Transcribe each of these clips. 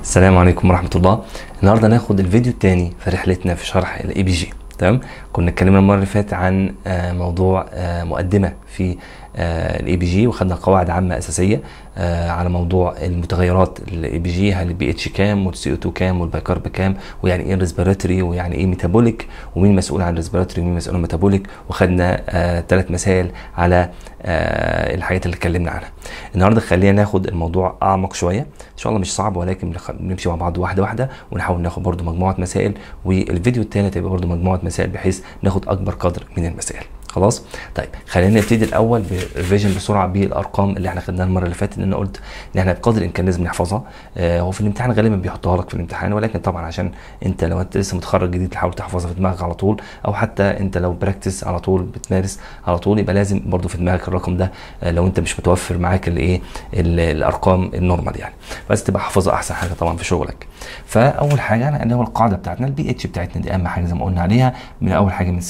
السلام عليكم ورحمة الله النهاردة ناخد الفيديو التاني في رحلتنا في شرح الاي بي جي تمام كنا اتكلمنا المرة اللي فاتت عن آه، موضوع آه، مقدمة في الاي بي جي وخدنا قواعد عامة أساسية آه، على موضوع المتغيرات الاي بي جي هل البي اتش كام والسي او 2 كام والبايكارب كام ويعني ايه ريسبيراتوري ويعني ايه ميتابوليك ومين مسؤول عن ريسبيراتوري ومين مسؤول عن ميتابوليك وخدنا ثلاث مسائل على آه، الحاجات اللي اتكلمنا عنها النهارده خلينا ناخد الموضوع اعمق شويه ان شاء الله مش صعب ولكن بنخ- بنمشي مع بعض واحده واحده ونحاول ناخد برضو مجموعه مسائل والفيديو الثالث هيبقى برضو مجموعه مسائل بحيث ناخد اكبر قدر من المسائل خلاص طيب خلينا نبتدي الاول بريفيجن بسرعه بالارقام اللي احنا خدناها المره اللي فاتت ان انا قلت ان احنا بقدر الامكان لازم نحفظها آه هو في الامتحان غالبا بيحطها لك في الامتحان ولكن طبعا عشان انت لو انت لسه متخرج جديد تحاول تحفظها في دماغك على طول او حتى انت لو براكتس على طول بتمارس على طول يبقى لازم برضو في دماغك الرقم ده آه لو انت مش متوفر معاك الايه ال- الارقام النورمال يعني بس تبقى حافظها احسن حاجه طبعا في شغلك فاول حاجه أنا- اللي هو القاعده بتاعتنا البي اتش بتاعتنا دي اهم حاجه زي ما قلنا عليها من اول حاجه من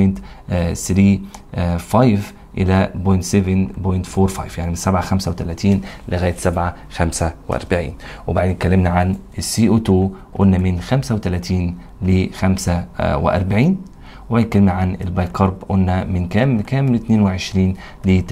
7.35 الى 0.7.45 يعني من 7.35 لغايه 7.45 وبعدين اتكلمنا عن السي او 2 قلنا من 35 ل 45 وبعدين اتكلمنا عن البايكارب قلنا من كام من كام من 22 ل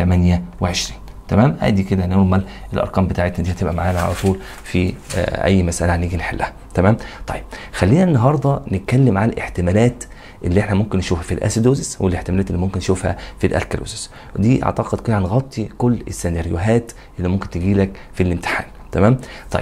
28 تمام ادي كده نورمال الارقام بتاعتنا دي هتبقى معانا على طول في آه، اي مساله هنيجي نحلها تمام طيب خلينا النهارده نتكلم عن الاحتمالات اللي احنا ممكن نشوفها في الاسيدوزس والاحتمالات اللي ممكن نشوفها في الالكالوزس ودي اعتقد كده هنغطي كل السيناريوهات اللي ممكن تجي لك في الامتحان تمام طيب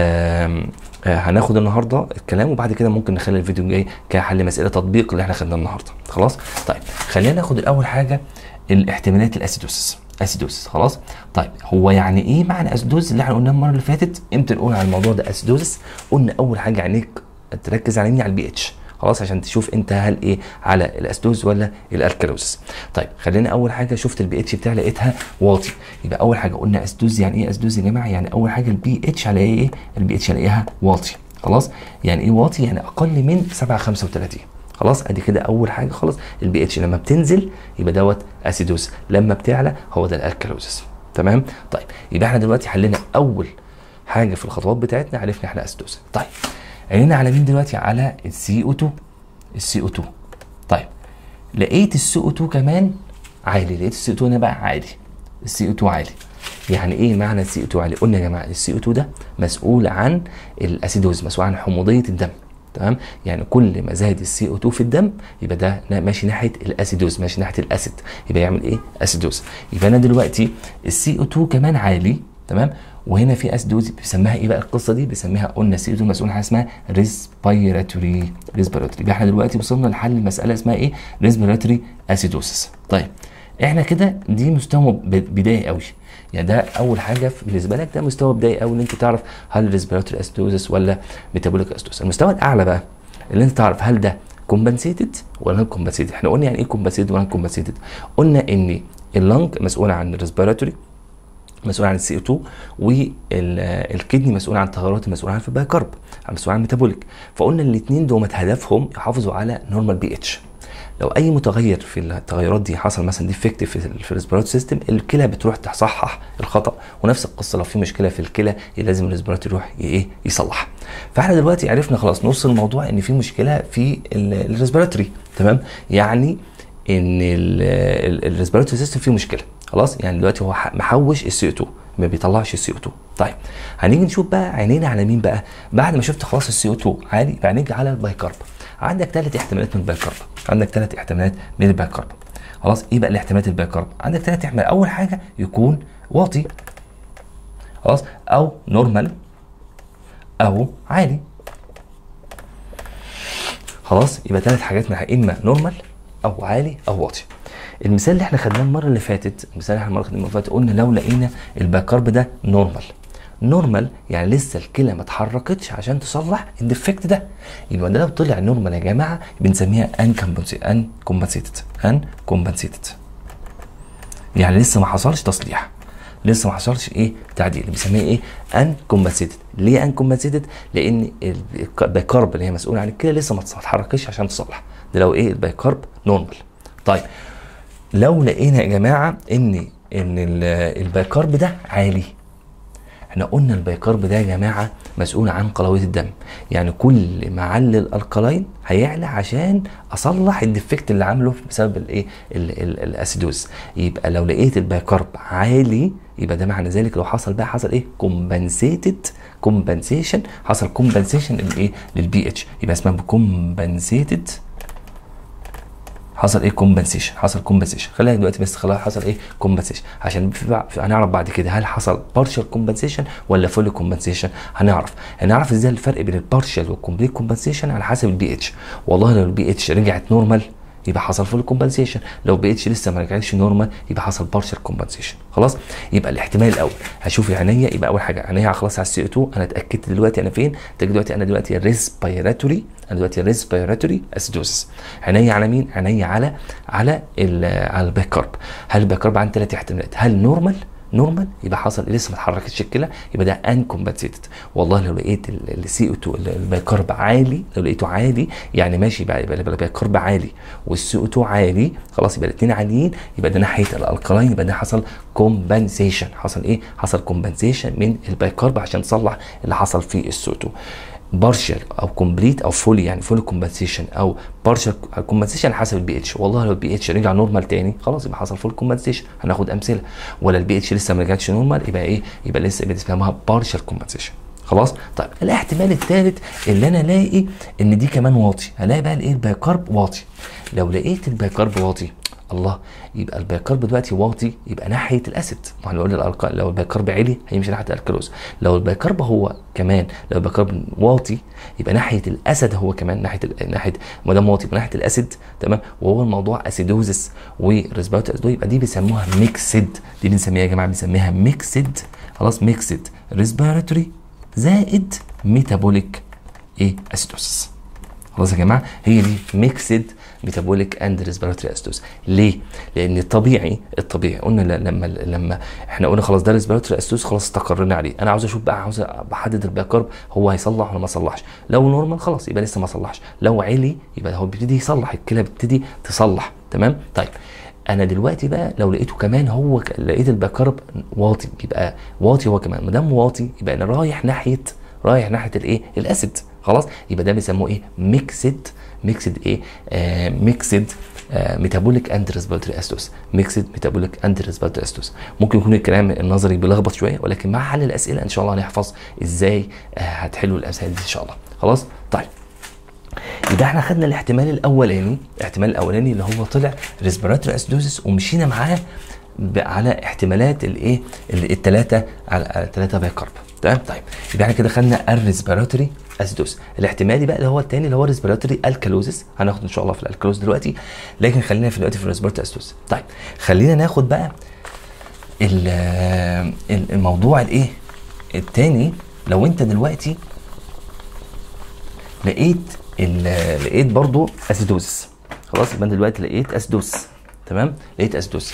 آم، آه هناخد النهارده الكلام وبعد كده ممكن نخلي الفيديو الجاي كحل مساله تطبيق اللي احنا خدناه النهارده خلاص طيب خلينا ناخد الاول حاجه الاحتمالات الاسيدوسس اسيدوسس خلاص طيب هو يعني ايه معنى اسيدوسس اللي احنا قلناه المره اللي فاتت امتى نقول على الموضوع ده اسيدوسس قلنا اول حاجه عينيك تركز على مين على البي اتش خلاص عشان تشوف انت هل ايه على الاسدوز ولا الالكالوزس طيب خلينا اول حاجه شفت البي اتش بتاعي لقيتها واطي يبقى اول حاجه قلنا اسدوز يعني ايه اسدوز يا جماعه يعني اول حاجه البي اتش على ايه البي اتش الاقيها واطي خلاص يعني ايه واطي يعني اقل من 735 خلاص ادي كده اول حاجه خلاص البي اتش لما بتنزل يبقى دوت اسيدوز لما بتعلى هو ده الالكالوزس تمام طيب يبقى احنا دلوقتي حلينا اول حاجه في الخطوات بتاعتنا عرفنا احنا اسيدوز طيب عينينا على مين دلوقتي على السي او 2 السي او 2 طيب لقيت السي او 2 كمان عالي لقيت السي او 2 هنا بقى عالي السي او 2 عالي يعني ايه معنى السي او 2 عالي قلنا يا جماعه السي او 2 ده مسؤول عن الاسيدوز مسؤول عن حموضيه الدم تمام يعني كل ما زاد السي او 2 في الدم يبقى ده نا- ماشي ناحيه الاسيدوز ماشي ناحيه الاسيد يبقى يعمل ايه اسيدوز يبقى انا دلوقتي السي او 2 كمان عالي تمام وهنا في اسيدوز بيسميها ايه بقى القصه دي بيسميها قلنا السي او 2 مسؤول عن حاجه اسمها ريسبيراتوري ريسبيراتوري يبقى احنا دلوقتي وصلنا لحل المساله اسمها ايه ريسبيراتوري اسيدوسس طيب احنا كده دي مستوى ب- بدايه قوي يعني ده اول حاجه في- بالنسبه لك ده مستوى بدايه قوي ان انت تعرف هل ريسبيراتوري اسيدوسس ولا ميتابوليك اسيدوسس المستوى الاعلى بقى اللي انت تعرف هل ده كومبنسيتد ولا كومبنسيتد احنا قلنا يعني ايه كومبنسيتد ولا كومبنسيتد قلنا ان اللنج مسؤول عن الريسبيراتوري مسؤول عن السي او 2 والكدني مسؤول عن التغيرات المسؤول عنها في البايكارب مسؤول عن الميتابوليك فقلنا الاثنين دول هدفهم يحافظوا على نورمال بي اتش لو اي متغير في التغيرات دي حصل مثلا ديفكت في ال- في الريسبيراتوري سيستم الكلى بتروح تصحح الخطا ونفس القصه لو في مشكله في الكلى لازم الريسبيراتوري يروح ي- ايه يصلحها فاحنا دلوقتي عرفنا خلاص نص الموضوع ان في مشكله في ال- الريسبيراتوري تمام يعني ان الريسبيراتوري سيستم فيه مشكله خلاص يعني دلوقتي هو ح- محوش السي او 2 ما بيطلعش السي او 2 طيب هنيجي نشوف بقى عينينا على مين بقى بعد ما شفت خلاص السي او 2 عالي يبقى هنيجي على البايكارب عندك ثلاث احتمالات من البايكارب عندك ثلاث احتمالات من البايكارب خلاص ايه بقى الاحتمالات البايكارب عندك ثلاث احتمالات اول حاجه يكون واطي خلاص او نورمال او عالي خلاص يبقى ثلاث حاجات من اما نورمال او عالي او واطي المثال اللي احنا خدناه المره اللي فاتت المثال اللي احنا المره اللي فاتت قلنا لو لقينا الباكارب ده نورمال نورمال يعني لسه الكلى ما اتحركتش عشان تصلح الديفكت ده يبقى ده لو طلع نورمال يا جماعه بنسميها ان ان كومبنسيتد ان كومبنسيتد يعني لسه ما حصلش تصليح لسه ما حصلش ايه تعديل بنسميه ايه ان كومبنسيتد ليه ان كومبنسيتد لان البايكارب اللي هي مسؤوله عن الكلى لسه ما اتحركش عشان تصلح ده لو ايه البايكارب نورمال طيب لو لقينا يا جماعه ان ان ال- البايكارب ده عالي احنا قلنا البيكارب ده يا جماعه مسؤول عن قلويه الدم يعني كل ما علي الالكلاين هيعلى عشان اصلح الديفكت اللي عامله بسبب الايه ال- ال- الاسيدوز يبقى لو لقيت البيكارب عالي يبقى ده معنى ذلك لو حصل بقى حصل ايه كومبنسيتد كومبنسيشن حصل كومبنسيشن للايه للبي اتش يبقى اسمها كومبنسيتد حصل ايه كومبنسيشن حصل كومبنسيشن خلينا دلوقتي بس خلاص حصل ايه كومبنسيشن عشان في بع- في- هنعرف بعد كده هل حصل بارشال كومبنسيشن ولا فول كومبنسيشن هنعرف هنعرف ازاي الفرق بين البارشال والكومبليت كومبنسيشن على حسب البي اتش والله لو البي اتش رجعت نورمال يبقى حصل فول كومبنسيشن لو بي اتش لسه ما رجعتش نورمال يبقى حصل بارشال كومبنسيشن خلاص يبقى الاحتمال الاول هشوف عينيا يبقى اول حاجه عينيا خلاص على السي 2 انا اتاكدت دلوقتي انا فين اتاكدت دلوقتي انا دلوقتي ريسبيراتوري انا دلوقتي ريسبيراتوري اسيدوسس عينيا على مين عينيا على على ال- على الباكارب هل الباكارب عندي ثلاث احتمالات هل نورمال نورمال يبقى حصل لسه ما اتحركتش الكلى يبقى ده ان كومبنسيتد والله لو لقيت السي او 2 البايكارب عالي لو لقيته عالي يعني ماشي يبقى يبقى يبقى البايكارب عالي والسي او 2 عالي خلاص يبقى الاثنين عاليين يبقى ده ناحيه الالكلاين يبقى ده حصل كومبنسيشن حصل ايه؟ حصل كومبنسيشن من البايكارب عشان تصلح اللي حصل في السي او 2 بارشال او كومبليت او فولي يعني فولي كومبنسيشن او بارشال كومبنسيشن حسب البي اتش والله لو البي اتش رجع نورمال تاني خلاص يبقى حصل فول كومبنسيشن هناخد امثله ولا البي اتش لسه ما رجعتش نورمال يبقى ايه يبقى لسه يبقى اسمها بارشال كومبنسيشن خلاص طيب الاحتمال الثالث اللي انا الاقي ان دي كمان واطي هلاقي بقى الايه البايكارب واطي لو لقيت البايكارب واطي الله يبقى البايكارب دلوقتي واطي يبقى ناحيه الاسيد ما هنقول الالقاء لو البايكارب عالي هيمشي ناحيه الالكالوز لو البايكارب هو كمان لو البايكارب واطي يبقى ناحيه الاسد هو كمان ناحيه ال- ناحيه ما دام واطي يبقى ناحيه الاسيد تمام وهو الموضوع اسيدوزس وريسبيراتوري اسيدوز يبقى دي بيسموها ميكسد دي بنسميها يا جماعه بنسميها ميكسد خلاص ميكسد ريسبيراتوري زائد ميتابوليك ايه اسيدوسس خلاص يا جماعه هي دي ميكسد ميتابوليك اند ريسبيراتوري اسيدوز ليه؟ لان الطبيعي الطبيعي قلنا ل- لما لما احنا قلنا خلاص ده ريسبيراتوري اسيدوز خلاص استقرينا عليه انا عاوز اشوف بقى عاوز بحدد الباكارب هو هيصلح ولا ما صلحش لو نورمال خلاص يبقى لسه ما صلحش لو عالي يبقى هو بيبتدي يصلح الكلى بتبتدي تصلح تمام طيب انا دلوقتي بقى لو لقيته كمان هو ك- لقيت الباكارب واطي يبقى واطي هو كمان ما دام واطي يبقى انا رايح ناحيه رايح ناحيه الايه الاسيد خلاص يبقى ده بيسموه ايه ميكسد ميكسد ايه آه ميكسد ميتابوليك اند ريسبيراتوري اسيدوس ميكسد ميتابوليك اند ريسبيراتوري اسيدوس ممكن يكون الكلام النظري بيلخبط شويه ولكن مع حل الاسئله ان شاء الله هنحفظ ازاي آه هتحلوا الاسئله دي ان شاء الله خلاص طيب يبقى احنا خدنا الاحتمال الاولاني الاحتمال الاولاني اللي هو طلع ريسبيراتوري اسيدوزس ومشينا معاه ب- على احتمالات الايه الثلاثه على الثلاثه بايكارب تمام طيب يبقى احنا كده خدنا الريسبيراتوري اسيدوس الاحتمالي بقى اللي هو الثاني اللي هو ريسبيراتوري الكالوزس هناخد ان شاء الله في الالكالوز دلوقتي لكن خلينا في دلوقتي في الريسبيراتوري اسيدوس طيب خلينا ناخد بقى ال- ال- الموضوع الايه الثاني لو انت دلوقتي لقيت ال- لقيت برضو اسيدوزس خلاص يبقى أنا دلوقتي لقيت اسيدوز تمام لقيت اسيدوز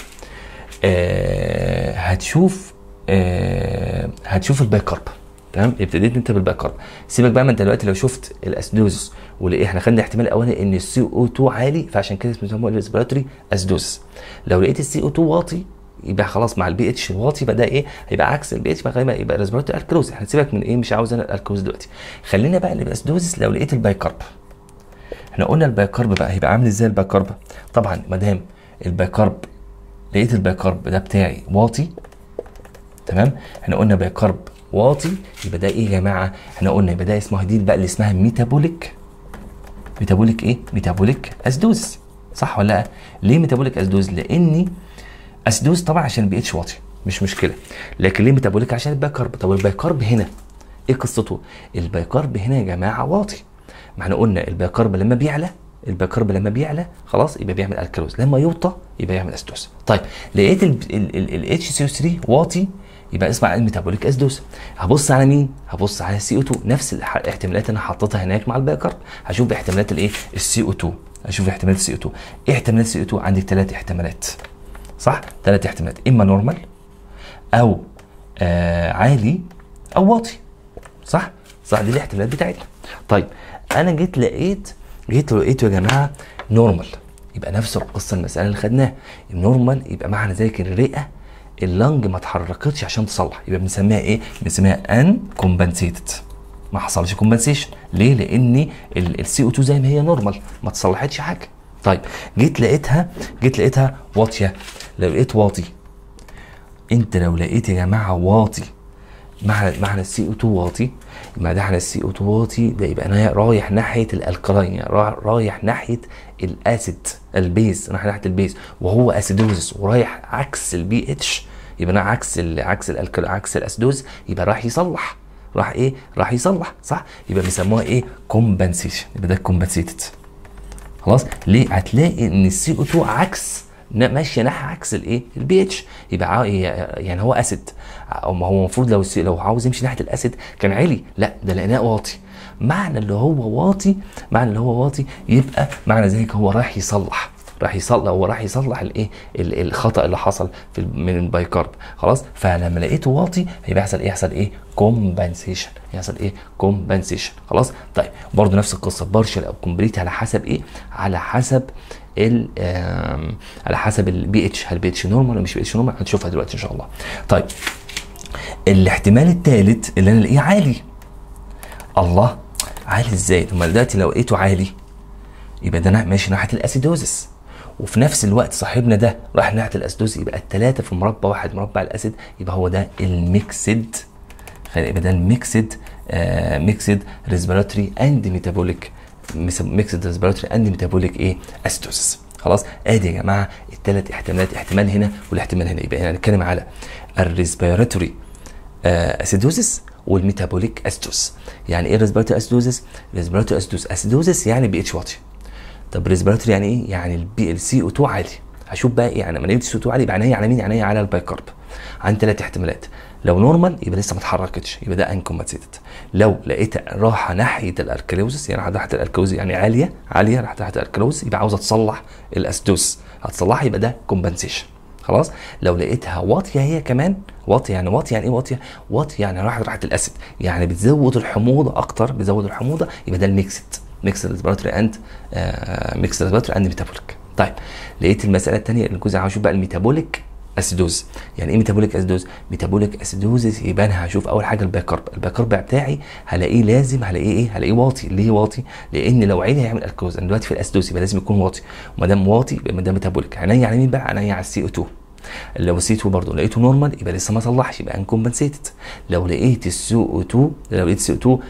آه هتشوف آه هتشوف البايكارب تمام ابتديت انت بالبايكارب سيبك بقى ما انت دلوقتي لو شفت الاسيدوزس ولقيت احنا خدنا احتمال الاولاني ان السي او 2 عالي فعشان كده اسمه بيسموه الريسبيراتوري اسيدوزس لو لقيت السي او 2 واطي يبقى خلاص مع البي اتش الواطي يبقى ده ايه هيبقى عكس البي اتش يبقى يبقى ريسبيراتوري الكروز احنا سيبك من ايه مش عاوز انا الالكروز دلوقتي خلينا بقى الاسيدوزس لو لقيت البايكارب احنا قلنا البايكارب بقى هيبقى عامل ازاي البايكارب طبعا ما دام البايكارب لقيت البايكارب ده بتاعي واطي تمام احنا قلنا بايكارب واطي يبقى ده ايه يا جماعه احنا قلنا يبقى ده اسمها دي بقى اللي اسمها ميتابوليك ميتابوليك ايه ميتابوليك اسدوز صح ولا لا ليه ميتابوليك اسدوز لاني اسدوز طبعا عشان البي اتش واطي مش مشكله لكن ليه ميتابوليك عشان البايكارب طب البايكارب هنا ايه قصته البايكارب هنا يا جماعه واطي ما احنا قلنا البايكارب لما بيعلى البايكارب لما بيعلى خلاص يبقى بيعمل الكالوز لما يوطى يبقى يعمل اسدوز طيب لقيت الاتش سي 3 واطي يبقى اسمع الميتابوليك اسدوز هبص على مين هبص على السي او 2 نفس الح- الاحتمالات اللي انا حاططها هناك مع البايكارب هشوف احتمالات الايه السي او 2 اشوف احتمالات السي او 2 ايه احتمالات السي او 2 عندك ثلاث احتمالات صح ثلاث احتمالات اما نورمال او آه عالي او واطي صح صح دي الاحتمالات بتاعتنا طيب انا جيت لقيت جيت لقيته يا جماعه نورمال يبقى نفس القصه المساله اللي خدناها النورمال يبقى معنى ذلك الرئه اللنج ما اتحركتش عشان تصلح يبقى بنسميها ايه بنسميها ان كومبنسيتد ما حصلش كومبنسيشن ليه لان السي او 2 زي ما هي نورمال ما تصلحتش حاجه طيب جيت لقيتها جيت لقيتها واطيه لو لقيت واطي انت لو لقيت يا جماعه واطي معنى معنى السي او 2 واطي يبقى ده على السي او 2 واطي ده يبقى انا رايح ناحيه الالكلاين يعني را- رايح ناحيه الاسيد البيز رايح ناحيه البيز وهو اسيدوزس ورايح عكس البي اتش يبقى انا عكس ال عكس الالكل عكس الاسيدوز يبقى راح يصلح راح ايه راح يصلح صح يبقى بيسموها ايه كومبنسيشن يبقى ده كومبنسيتد خلاص ليه هتلاقي ان السي او 2 عكس ن- ماشيه ناحيه عكس الايه البي اتش يبقى عا- يعني هو اسيد او ما هو المفروض لو السي- لو عاوز يمشي ناحيه الاسيد كان عالي لا ده لقيناه واطي معنى اللي هو واطي معنى اللي هو واطي يبقى معنى ذلك هو رايح يصلح راح يصلح هو راح يصلح الايه ال- الخطا اللي حصل في ال- من البايكارب خلاص فلما لقيته واطي هيبقى يحصل ايه يحصل ايه كومبنسيشن يحصل ايه كومبنسيشن خلاص طيب برضه نفس القصه بارشل او كومبليت على حسب ايه على حسب ال آم، على حسب البي اتش هل بي اتش نورمال ولا مش بي اتش نورمال هنشوفها دلوقتي ان شاء الله طيب الاحتمال الثالث اللي انا الاقيه عالي الله عالي ازاي لما دلوقتي لو لقيته عالي يبقى ده نا- ماشي ناحيه الاسيدوزس وفي نفس الوقت صاحبنا ده راح ناحيه الاسيدوز يبقى الثلاثه في مربع واحد مربع الاسيد يبقى هو ده الميكسد خلي- يبقى ده الميكسد آه ميكسد ريسبيراتوري اند ميتابوليك ميكسد ريسبيراتوري اند ميتابوليك ايه اسيدوزس خلاص ادي يا جماعه الثلاث احتمالات احتمال هنا والاحتمال هنا يبقى هنا هنتكلم على الريسبيراتوري اسيدوزس والميتابوليك اسيدوز يعني ايه ريسبيراتوري اسيدوزس ريسبيراتوري اسيدوز اسيدوزس يعني بي اتش واطي طب ريسبيراتوري يعني ايه يعني البي السي او 2 عالي هشوف بقى ايه يعني لما لقيت السي او 2 عالي يبقى عينيا على مين عينيا على البايكارب عندي ثلاث احتمالات لو نورمال يبقى لسه ما اتحركتش يبقى ده انكومبنسيتد لو لقيت راحه ناحيه الاركلوزس يعني راحه ناحيه الاركلوز يعني عاليه عاليه راحه ناحيه الاركلوز يبقى عاوزه تصلح الاسدوس هتصلحها يبقى ده كومبنسيشن خلاص لو لقيتها واطيه هي كمان واطيه يعني واطيه يعني ايه واطيه واطيه يعني راحت راحه الاسيد يعني بتزود الحموضه اكتر بتزود الحموضه يبقى ده الميكسد ميكس ريسبيراتوري اند ميكس ريسبيراتوري اند ميتابوليك طيب لقيت المساله الثانيه الجزء عاوز اشوف بقى الميتابوليك اسيدوز يعني ايه ميتابوليك اسيدوز ميتابوليك اسيدوز يبقى انا هشوف اول حاجه البايكارب البايكارب بتاعي هلاقيه لازم هلاقيه ايه هلاقيه واطي ليه واطي لان لو عيني هيعمل الكوز انا دلوقتي في الاسيدوز يبقى لازم يكون واطي وما دام واطي يبقى ده ميتابوليك عينيا على مين بقى عينيا على السي او 2 لو السي 2 برضه لقيته نورمال يبقى لسه ما صلحش يبقى انكمبنسيتد لو لقيت السي او 2 لو لقيت السي او 2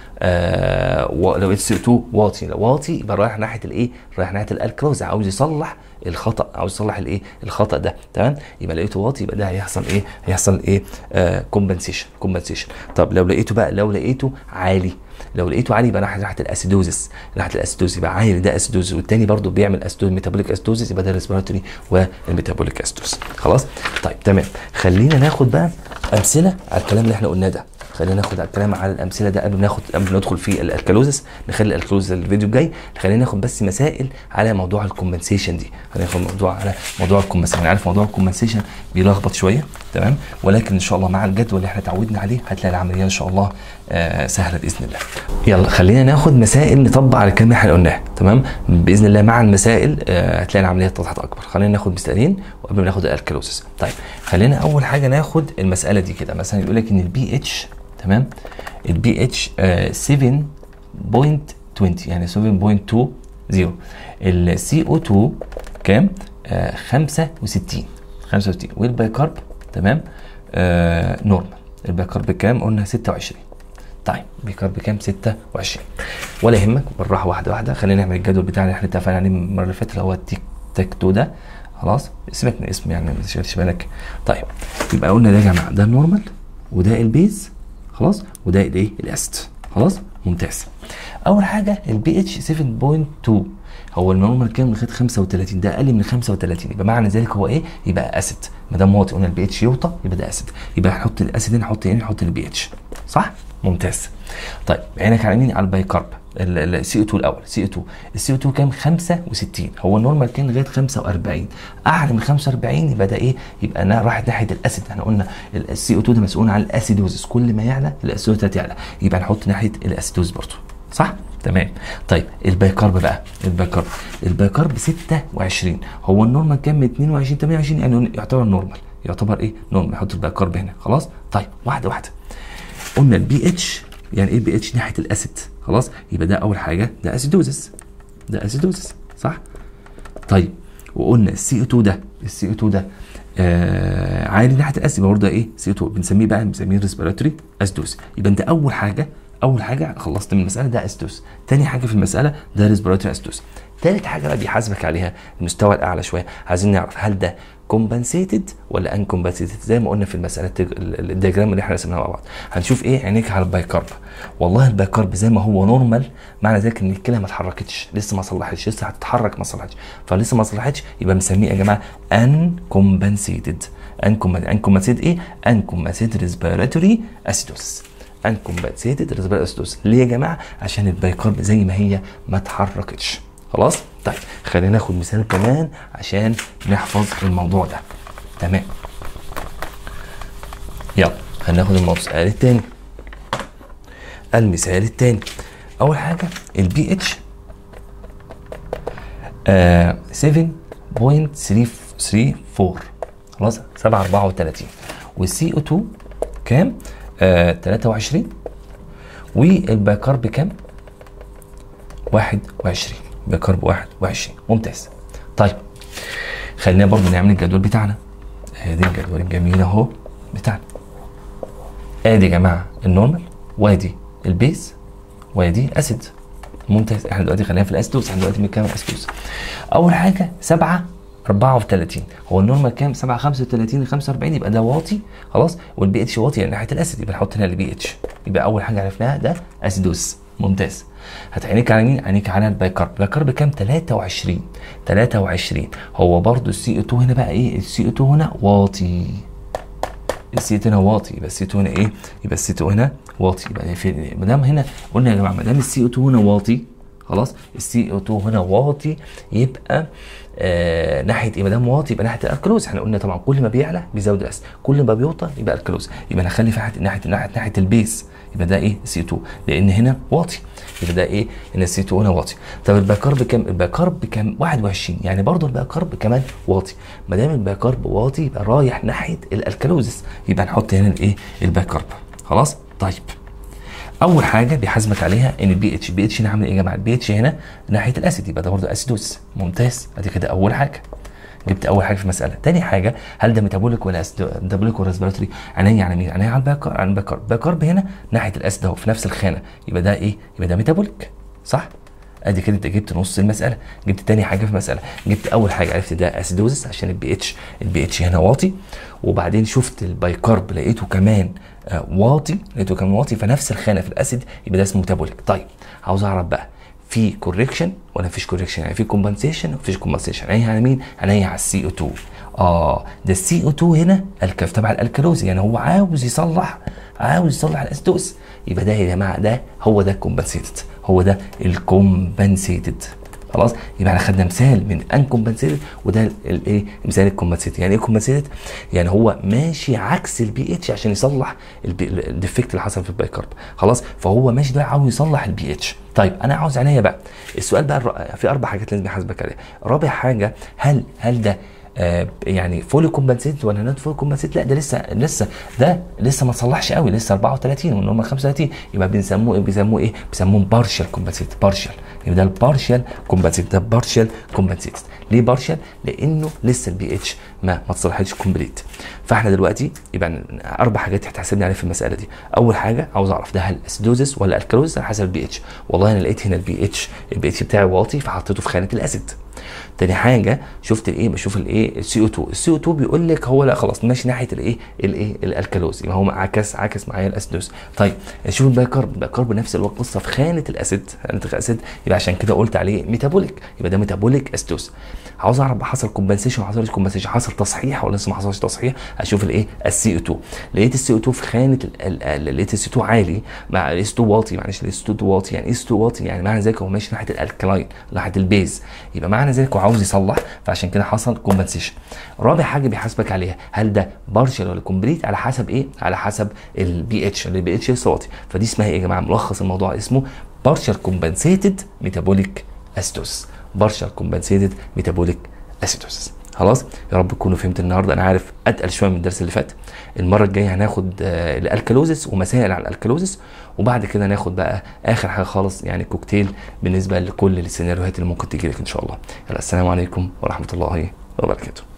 آه و- لو لقيت السي او 2 واطي لو واطي يبقى رايح ناحيه الايه رايح ناحيه الالكلوز عاوز يصلح الخطا عاوز يصلح الايه الخطا ده تمام يبقى لقيته واطي يبقى ده هيحصل ايه هيحصل ايه كومبنسيشن كومبنسيشن طب لو لقيته بقى لو لقيته عالي لو لقيته عالي يبقى ناحيه ناحيه الاسيدوزس ناحيه الاسيدوز يبقى عالي ده اسيدوز والتاني برضو بيعمل اسيدوز ميتابوليك اسيدوزس يبقى ده ريسبيراتوري والميتابوليك اسيدوز خلاص طيب تمام خلينا ناخد بقى امثله على الكلام اللي احنا قلناه ده خلينا ناخد على الكلام على الامثله ده قبل ما ناخد قبل ما ندخل في الالكالوزس نخلي الالكالوزس الفيديو الجاي خلينا ناخد بس مسائل على موضوع الكومبنسيشن دي خلينا ناخد موضوع على موضوع الكومبنسيشن انا عارف موضوع الكومبنسيشن بيلخبط شويه تمام ولكن ان شاء الله مع الجدول اللي احنا اتعودنا عليه هتلاقي العمليه ان شاء الله آه سهله باذن الله يلا خلينا ناخد مسائل نطبق على الكلام اللي احنا قلناه تمام باذن الله مع المسائل آه هتلاقي العمليه اتضحت اكبر خلينا ناخد مثالين وقبل ما ناخد الالكالوزس طيب خلينا اول حاجه ناخد المساله دي كده مثلا يقول لك ان البي اتش تمام البي اتش 7.20 يعني 7.20 السي او 2 كام؟ آه 65 65 والبايكارب تمام آه نورمال البايكارب كام؟ قلنا 26 طيب بيكارب كام؟ 26 ولا يهمك بالراحه واحده واحده خلينا نعمل الجدول بتاعنا اللي احنا اتفقنا عليه المره اللي فاتت اللي هو التيك تاك تو ده خلاص سيبك من اسم يعني ما تشغلش بالك طيب يبقى قلنا ده يا جماعه ده النورمال وده البيز خلاص وده الايه الاست خلاص ممتاز اول حاجه البي اتش 7.2 هو النورمال كام لغايه 35 ده اقل من 35 يبقى معنى ذلك هو ايه يبقى اسيد ما دام واطي قلنا البي اتش يوطى يبقى ده اسيد يبقى نحط الاسيد هنا نحط هنا نحط البي اتش صح ممتاز طيب عينك على مين على البايكارب السي او 2 الاول سي او 2 السي او 2 كام 65 هو النورمال كان لغايه 45 اعلى من 45 يبقى ده ايه يبقى انا راحت ناحيه الاسيد احنا قلنا السي او 2 ده مسؤول عن الاسيدوزس كل ما يعلى الاسيدوز تعلى يبقى نحط ناحيه الاسيدوز برضه صح تمام طيب البايكارب بقى البايكارب البايكارب 26 هو النورمال كام من 22 28 يعني يعتبر نورمال يعتبر ايه نورمال نحط البايكارب هنا خلاص طيب واحده واحده قلنا البي اتش يعني ايه البي اتش ناحيه الاسيد خلاص يبقى ده اول حاجه ده اسيدوزس ده اسيدوزس صح طيب وقلنا السي او 2 ده السي او 2 ده آه عالي ناحيه الاسيد يبقى برضه ايه سي او 2 بنسميه بقى بنسميه ريسبيراتوري اسيدوز يبقى انت اول حاجه اول حاجه خلصت من المساله ده اسيدوز تاني حاجه في المساله ده ريسبيراتوري اسيدوز تالت حاجه بقى بيحاسبك عليها المستوى الاعلى شويه عايزين نعرف هل ده كومبنسيتد ولا ان كومبنسيتد زي ما قلنا في المساله التج- ال- الدياجرام اللي احنا رسمناها مع بعض هنشوف ايه عينيك على البايكارب والله البايكارب زي ما هو نورمال معنى ذلك ان الكلى ما اتحركتش لسه ما صلحتش لسه هتتحرك ما صلحتش فلسه ما صلحتش يبقى بنسميه يا جماعه ان كومبنسيتد ان كومبنسيتد ايه ان كومبنسيتد ريسبيراتوري اسيدوس ان كومبنسيتد ريسبيراتوري اسيدوس ليه يا جماعه عشان البايكارب زي ما هي ما اتحركتش خلاص طيب خلينا ناخد مثال كمان عشان نحفظ الموضوع ده تمام يلا هناخد المثال التاني المثال التاني اول حاجه البي اتش 7.334 خلاص 734 والسي او 2 كام؟ آه 23 والبايكارب كام؟ 21 بكرب 21 ممتاز طيب خلينا برضو نعمل الجدول بتاعنا ادي الجدول الجميل اهو بتاعنا ادي يا جماعه النورمال وادي البيز وادي اسيد ممتاز احنا دلوقتي خلينا في الاسيدوز احنا دلوقتي بنتكلم عن الاسيدوز اول حاجه 7 34 هو النورمال كام 7 35 ل 45 يبقى ده واطي خلاص والبي اتش واطي يعني ناحيه الاسيد يبقى نحط هنا البي اتش يبقى اول حاجه عرفناها ده اسيدوز ممتاز هتعينيك على مين؟ عينيك على البايكارب، البايكارب كام؟ 23 23 هو برضو السي او 2 هنا بقى ايه؟ السي او 2 هنا واطي السي 2 هنا واطي يبقى السي 2 هنا ايه؟ يبقى السي 2 هنا واطي يبقى في ما دام هنا قلنا يا جماعه ما دام السي او 2 هنا واطي خلاص السي او 2 هنا واطي يبقى آه ناحيه ايه ما دام واطي يبقى ناحيه الالكلوز احنا قلنا طبعا كل ما بيعلى بيزود الاسيد كل ما بيوطى يبقى الكلوز يبقى نخلي في ناحيه ناحيه ناحيه, ناحية البيز يبقى ده ايه سي 2 لان هنا واطي يبقى ده ايه ان السي 2 هنا واطي طب البايكارب كام البايكارب كام 21 يعني برضه البايكارب كمان واطي ما دام البايكارب واطي يبقى رايح ناحيه الالكالوزس يبقى نحط هنا الايه البايكارب خلاص طيب اول حاجه بيحاسبك عليها ان البي اتش البي اتش هنا عامل ايه يا جماعه البي اتش هنا ناحيه الاسيد يبقى ده برضه اسيدوس ممتاز ادي كده اول حاجه جبت اول حاجه في المساله تاني حاجه هل ده ميتابوليك ولا ميتابوليك ولا ريسبيراتوري عينيا على مين عينيا على الباكر على الباكر الباكرب هنا ناحيه الاسيد اهو في نفس الخانه يبقى ده ايه يبقى ده ميتابوليك صح ادي كده انت جبت نص المساله جبت تاني حاجه في المساله جبت اول حاجه عرفت ده اسيدوزس عشان البي اتش البي اتش هنا واطي وبعدين شفت البايكارب لقيته كمان آه واطي لقيته كمان واطي فنفس الخانه في الاسيد يبقى ده اسمه ميتابوليك طيب عاوز اعرف بقى في كوريكشن ولا مفيش كوريكشن يعني في كومبنسيشن ولا مفيش كومبنسيشن عينيا على مين عينيا على السي او 2 اه ده السي او 2 هنا الكف تبع الالكالوز يعني هو عاوز يصلح عاوز يصلح الاسيدوز يبقى ده يا جماعه ده هو ده الكومبنسيتد هو ده الكومبنسيتد خلاص يبقى احنا خدنا مثال من ان كومبنسيتد وده الايه مثال الكومبنسيتد يعني ايه كومبنسيتد يعني هو ماشي عكس البي اتش عشان يصلح الديفكت اللي حصل في البايكارب خلاص فهو ماشي ده عاوز يصلح البي اتش طيب انا عاوز عينيا بقى السؤال بقى في اربع حاجات لازم يحاسبك عليها رابع حاجه هل هل ده آه يعني فولي كومبنسيت ولا نوت فولي كومبنسيت لا ده لسه لسه ده لسه ما صلحش قوي لسه 34 وان هم 35 يبقى بنسموه بيسموه ايه؟ بيسموه بارشال كومبنسيت بارشال يبقى ده البارشال كومبنسيت ده بارشال كومبنسيت ليه بارشال؟ لانه لسه البي اتش ما ما اتصلحتش كومبليت فاحنا دلوقتي يبقى اربع حاجات هتحسبني عليها في المساله دي اول حاجه عاوز اعرف ده هل اسيدوزس ولا الكالوزس على حسب البي اتش والله انا لقيت هنا البي اتش البي اتش بتاعي واطي فحطيته في خانه الاسيد تاني حاجه شفت الايه بشوف الايه السي او 2 السي او 2 بيقول لك هو لا خلاص ماشي ناحيه الايه الايه الالكالوز يبقى هو عكس عكس معايا الاسيدوز طيب شوف البايكارب البايكارب نفس الوقت قصه في خانه الاسيد خانه الاسيد يبقى عشان كده قلت عليه ميتابوليك يبقى ده ميتابوليك اسيدوز عاوز اعرف بقى حصل كومبنسيشن ولا حصلش كومبنسيشن حصل تصحيح ولا لسه ما حصلش تصحيح اشوف الايه السي او 2 لقيت السي او 2 في خانه لقيت السي 2 عالي مع الاس 2 واطي معلش الاس 2 واطي يعني اس 2 واطي يعني معنى ذلك هو ماشي ناحيه الالكلاين ناحيه البيز يبقى معنى ذلك هو عاوز يصلح فعشان كده حصل كومبنسيشن رابع حاجه بيحاسبك عليها هل ده بارشل ولا كومبليت على حسب ايه على حسب البي اتش البي اتش لسه واطي فدي اسمها ايه يا جماعه ملخص الموضوع اسمه بارشل كومبنسيتد ميتابوليك اسيدوس بارشل كومبنسيتد ميتابوليك اسيدوس خلاص يا رب تكونوا فهمتوا النهارده انا عارف اتقل شويه من الدرس اللي فات المره الجايه هناخد آه، الالكالوزس ومسائل على الالكالوزس وبعد كده ناخد بقى اخر حاجه خالص يعني كوكتيل بالنسبه لكل السيناريوهات اللي ممكن تيجي لك ان شاء الله يلا السلام عليكم ورحمه الله وبركاته